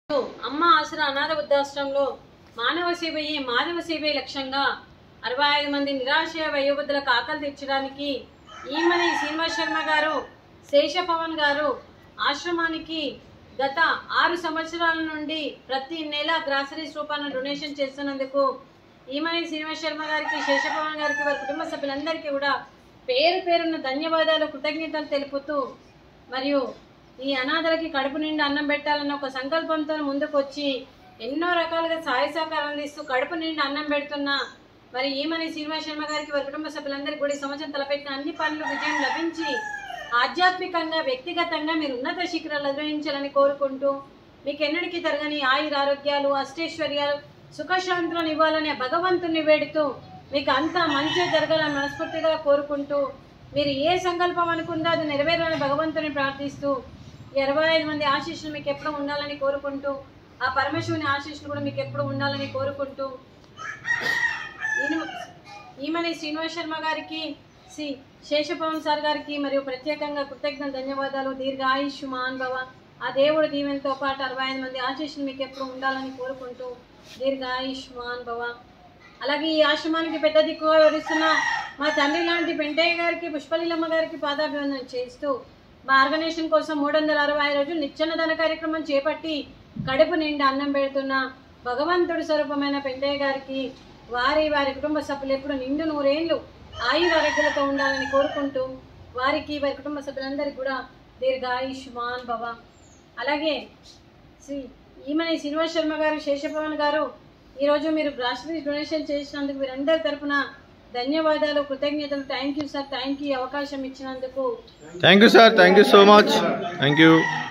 అమ్మ ఆసరా అనాథ వృద్ధాశ్రమంలో మానవ సేవయే మాధవ సేవే లక్ష్యంగా అరవై ఐదు మంది నిరాశయ వయోవృద్ధులకు ఆకలి తీర్చడానికి ఈమని శ్రీనివాస్ శర్మ గారు శేషపవన్ గారు ఆశ్రమానికి గత ఆరు సంవత్సరాల నుండి ప్రతి నెల గ్రాసరీస్ రూపాన డొనేషన్ చేస్తున్నందుకు ఈమని శ్రీనివాస్ శర్మ గారికి శేషపవన్ గారికి వారి కుటుంబ సభ్యులందరికీ కూడా పేరు పేరున్న ధన్యవాదాలు కృతజ్ఞతలు తెలుపుతూ మరియు ఈ అనాథలకి కడుపు నిండా అన్నం పెట్టాలన్న ఒక సంకల్పంతో ముందుకు వచ్చి ఎన్నో రకాలుగా సహాయ సహకారం అందిస్తూ కడుపు నిండా అన్నం పెడుతున్న మరి ఈమని శ్రీనివాస్ శర్మ గారికి వారి కుటుంబ సభ్యులందరికీ కూడా ఈ సంవత్సరం తలపెట్టిన అన్ని పనులు విజయం లభించి ఆధ్యాత్మికంగా వ్యక్తిగతంగా మీరు ఉన్నత శిఖరాలు అధిరోహించాలని కోరుకుంటూ మీకు ఎన్నటికీ తరగని ఆయుర ఆరోగ్యాలు అష్టైశ్వర్యాలు సుఖశాంతులను ఇవ్వాలని ఆ భగవంతుని వేడుతూ మీకు అంతా మంచి జరగాలని మనస్ఫూర్తిగా కోరుకుంటూ మీరు ఏ సంకల్పం అనుకుందో అది నెరవేరాలని భగవంతుని ప్రార్థిస్తూ ఈ ఇరవై ఐదు మంది ఆశీస్సులు మీకు ఎప్పుడు ఉండాలని కోరుకుంటూ ఆ పరమేశ్వరుని ఆశీస్సులు కూడా మీకు ఎప్పుడు ఉండాలని కోరుకుంటూ ఈయన- ఈమెని శ్రీనివాస్ శర్మ గారికి శ్రీ శేషపవన్ సార్ గారికి మరియు ప్రత్యేకంగా కృతజ్ఞ ధన్యవాదాలు దీర్ఘ ఆయుష్ భవ ఆ దేవుడు దీవెనతో పాటు అరవై ఐదు మంది ఆశీస్సులు మీకు ఎప్పుడు ఉండాలని కోరుకుంటూ దీర్ఘ ఆయుష్ భవ అలాగే ఈ ఆశ్రమానికి పెద్ద దిక్కుగా వివరిస్తున్న మా తండ్రి లాంటి పెంటయ్య గారికి పుష్పలీలమ్మ గారికి పాదాభివందనం చేస్తూ మా ఆర్గనైజేషన్ కోసం మూడు వందల అరవై రోజులు నిత్యన్నదాన కార్యక్రమం చేపట్టి కడుపు నిండా అన్నం పెడుతున్న భగవంతుడి స్వరూపమైన పెంటయ్య గారికి వారి వారి కుటుంబ సభ్యులు ఎప్పుడు నిండు నూరేళ్లు ఆయుర ఆరోగ్యాలతో ఉండాలని కోరుకుంటూ వారికి వారి కుటుంబ సభ్యులందరికీ కూడా దీర్ఘాయుష్మాన్ భవ అలాగే శ్రీ ఈమెని శ్రీనివాస్ శర్మ గారు శేషపవన్ గారు ఈరోజు మీరు గ్రాసరీస్ డొనేషన్ చేసినందుకు మీరందరి తరపున ధన్యవాదాలు కృతజ్ఞతలు thank you sir thank you అవకాశం ఇచ్చినందుకు thank you sir thank you so much thank you